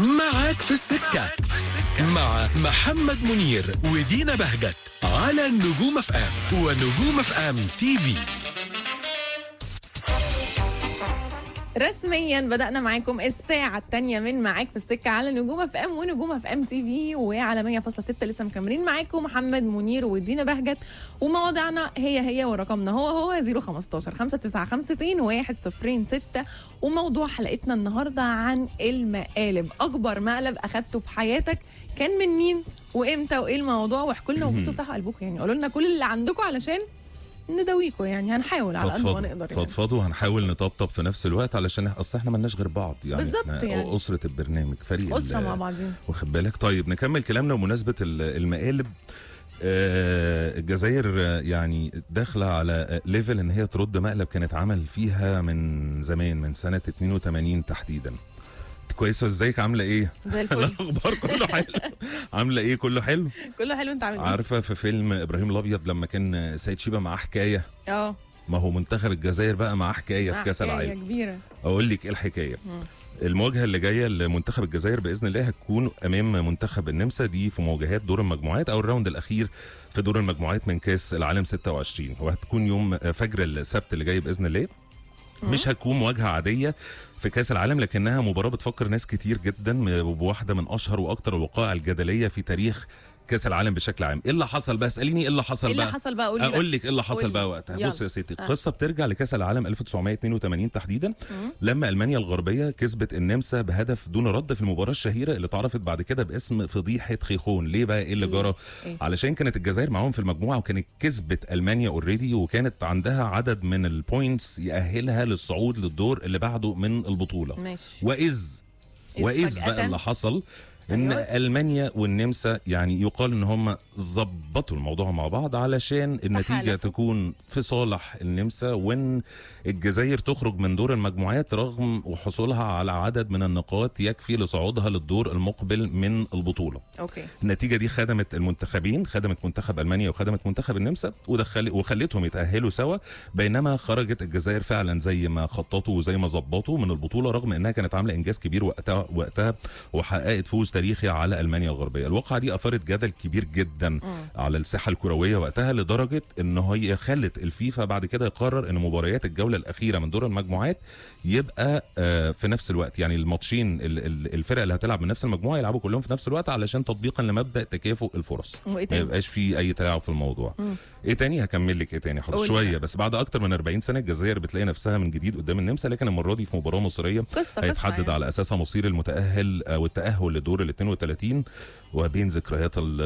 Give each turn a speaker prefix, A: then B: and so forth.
A: معاك في السكة مع محمد منير ودينا بهجت على نجوم اف ام ونجوم اف ام تي في
B: رسميا بدأنا معاكم الساعة الثانية من معاك في السكة على نجوم اف ام ونجوم اف ام تي في وعلى 100.6 لسه مكملين معاكم محمد منير ودينا بهجت ومواضيعنا هي هي ورقمنا هو هو 015 5952 106 وموضوع حلقتنا النهارده عن المقالب أكبر مقلب أخدته في حياتك كان من مين وإمتى وإيه الموضوع واحكوا لنا وبصوا افتحوا قلبكم يعني قولوا لنا كل اللي عندكم علشان نداويكم يعني هنحاول على قد ما
C: فضفضوا
B: نقدر يعني.
C: فضفضوا هنحاول نطبطب في نفس الوقت علشان إح- اصل احنا مالناش غير بعض يعني
B: بالظبط
C: إحنا
B: يعني.
C: اسره البرنامج فريق
B: أسرة
C: ال-
B: مع بعضين
C: واخد بالك طيب نكمل كلامنا بمناسبه ال- المقالب آه، الجزائر آه، يعني داخله على آه، ليفل ان هي ترد مقلب كانت عمل فيها من زمان من سنه 82 تحديدا كويسه ازيك عامله ايه
B: زي الفل
C: الاخبار كله حلو عامله ايه كله حلو
B: كله حلو انت عامل ايه؟
C: عارفه في فيلم ابراهيم الابيض لما كان سيد شيبه معاه حكايه
B: اه
C: ما هو منتخب الجزائر بقى معاه حكايه في كاس
B: حكاية
C: العالم
B: كبيرة
C: اقول لك ايه الحكايه المواجهه اللي جايه لمنتخب الجزائر باذن الله هتكون امام منتخب النمسا دي في مواجهات دور المجموعات او الراوند الاخير في دور المجموعات من كاس العالم 26 وهتكون يوم فجر السبت اللي جاي باذن الله مش هتكون مواجهه عاديه في كاس العالم لكنها مباراه بتفكر ناس كتير جدا بواحده من اشهر واكثر الوقائع الجدليه في تاريخ كاس العالم بشكل عام ايه اللي حصل بقى اساليني ايه اللي حصل
B: ايه اللي
C: بقى
B: حصل بقى قولي
C: اقول لك ايه اللي حصل
B: قولي.
C: بقى وقتها
B: يلا.
C: بص يا ستي
B: آه.
C: القصه بترجع لكاس العالم 1982 تحديدا لما المانيا الغربيه كسبت النمسا بهدف دون رد في المباراه الشهيره اللي اتعرفت بعد كده باسم فضيحه خيخون ليه بقى ايه اللي
B: ليه؟
C: جرى
B: إيه؟
C: علشان كانت الجزائر معاهم في المجموعه وكانت كسبت المانيا اوريدي وكانت عندها عدد من البوينتس يأهلها للصعود للدور اللي بعده من البطوله
B: ماشي
C: واذ
B: إذ
C: واذ
B: فجأة.
C: بقى اللي حصل ان
B: أيوة.
C: المانيا والنمسا يعني يقال ان هم ظبطوا الموضوع مع بعض علشان النتيجه
B: تحالفوا.
C: تكون في صالح النمسا وان الجزائر تخرج من دور المجموعات رغم وحصولها على عدد من النقاط يكفي لصعودها للدور المقبل من البطوله
B: اوكي
C: النتيجه دي خدمت المنتخبين خدمت منتخب المانيا وخدمت منتخب النمسا ودخل وخلتهم يتاهلوا سوا بينما خرجت الجزائر فعلا زي ما خططوا وزي ما ظبطوا من البطوله رغم انها كانت عامله انجاز كبير وقتها وقتها وحققت فوز تاريخي على المانيا الغربيه الواقعه دي اثارت جدل كبير جدا على الساحه الكرويه وقتها لدرجه ان هي خلت الفيفا بعد كده يقرر ان مباريات الجوله الاخيره من دور المجموعات يبقى آه، في نفس الوقت يعني الماتشين ال- ال- الفرق اللي هتلعب من نفس المجموعه يلعبوا كلهم في نفس الوقت علشان تطبيقا لمبدا تكافؤ الفرص
B: وإيه
C: ما
B: تاني؟
C: يبقاش في اي تلاعب في الموضوع ايه تاني هكمل لك ايه تاني حاضر
B: قولي
C: شويه
B: بقى.
C: بس بعد اكتر من 40 سنه الجزائر بتلاقي نفسها من جديد قدام النمسا لكن المره دي في مباراه مصريه
B: قصة قصة
C: هيتحدد
B: يعني.
C: على اساسها مصير المتاهل آه، والتاهل لدور ال 32 وبين ذكريات ال-